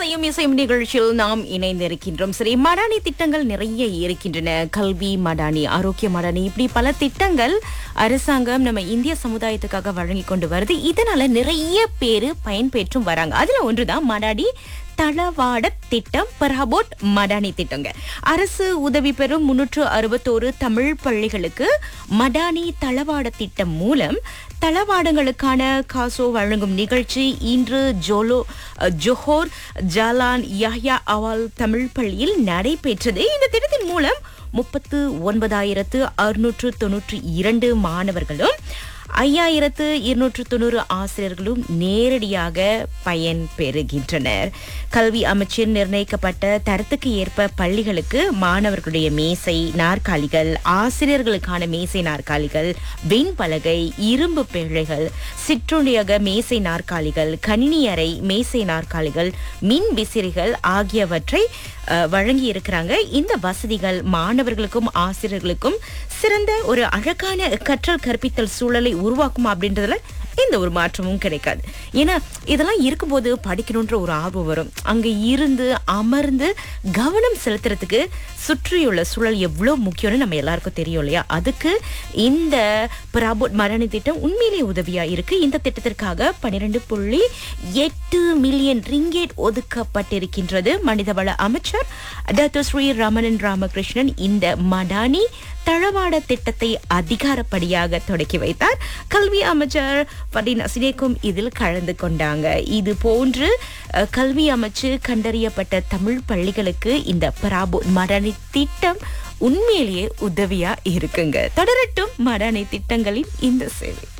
இசையும் இசையும் நிகழ்ச்சியில் நாம் இணைந்திருக்கின்றோம் சரி மடானி திட்டங்கள் நிறைய இருக்கின்றன கல்வி மடானி ஆரோக்கிய மடானி இப்படி பல திட்டங்கள் அரசாங்கம் நம்ம இந்திய சமுதாயத்துக்காக வழங்கி கொண்டு வருது இதனால நிறைய பேரு பயன்பெற்றும் வராங்க அதுல ஒன்றுதான் மடாடி தளவாட திட்டம் பராபோட் மடானி திட்டங்க அரசு உதவி பெறும் முன்னூற்று அறுபத்தோரு தமிழ் பள்ளிகளுக்கு மடானி தளவாட திட்டம் மூலம் தளவாடங்களுக்கான காசோ வழங்கும் நிகழ்ச்சி இன்று ஜோலோ Johor Jalan Yahya Awal Tamil பள்ளியில் நடைபெற்றது இந்த திட்டத்தின் மூலம் முப்பத்து ஒன்பதாயிரத்து அறுநூற்று தொன்னூற்றி இரண்டு மாணவர்களும் ஐயாயிரத்து இருநூற்று தொண்ணூறு ஆசிரியர்களும் நேரடியாக பயன் பெறுகின்றனர் கல்வி அமைச்சில் நிர்ணயிக்கப்பட்ட தரத்துக்கு ஏற்ப பள்ளிகளுக்கு மாணவர்களுடைய மேசை நாற்காலிகள் ஆசிரியர்களுக்கான மேசை நாற்காலிகள் வெண்பலகை இரும்பு பேழைகள் சிற்றுண்டியக மேசை நாற்காலிகள் கணினி அறை மேசை நாற்காலிகள் மின் விசிறிகள் ஆகியவற்றை அஹ், வழங்கி இருக்கிறாங்க இந்த வசதிகள் மாணவர்களுக்கும் ஆசிரியர்களுக்கும் சிறந்த ஒரு அழகான கற்றல் கற்பித்தல் சூழலை உருவாக்கும் அப்படின்றதுல எந்த ஒரு மாற்றமும் கிடைக்காது ஏன்னா இதெல்லாம் இருக்கும்போது படிக்கணுன்ற ஒரு ஆர்வம் வரும் அங்க இருந்து அமர்ந்து கவனம் செலுத்துறதுக்கு சுற்றியுள்ள சூழல் எவ்வளவு முக்கியம்னு நம்ம எல்லாருக்கும் தெரியும் இல்லையா அதுக்கு இந்த பிராபோட் மரணி திட்டம் உண்மையிலேயே உதவியா இருக்கு இந்த திட்டத்திற்காக பன்னிரெண்டு புள்ளி எட்டு மில்லியன் ரிங்கேட் ஒதுக்கப்பட்டிருக்கின்றது மனிதவள அமைச்சர் டாக்டர் ஸ்ரீ ரமணன் ராமகிருஷ்ணன் இந்த மடானி தளவாட திட்டத்தை அதிகாரப்படியாக தொடக்கி வைத்தார் கல்வி அமைச்சர் படின் அசினேக்கும் இதில் கலந்து கொண்டாங்க இது போன்று அஹ், கல்வி அமைச்சு கண்டறியப்பட்ட தமிழ் பள்ளிகளுக்கு இந்த பராபோ மடானி திட்டம் உண்மையிலேயே உதவியா இருக்குங்க தொடரட்டும் மடானி திட்டங்களின் இந்த சேவை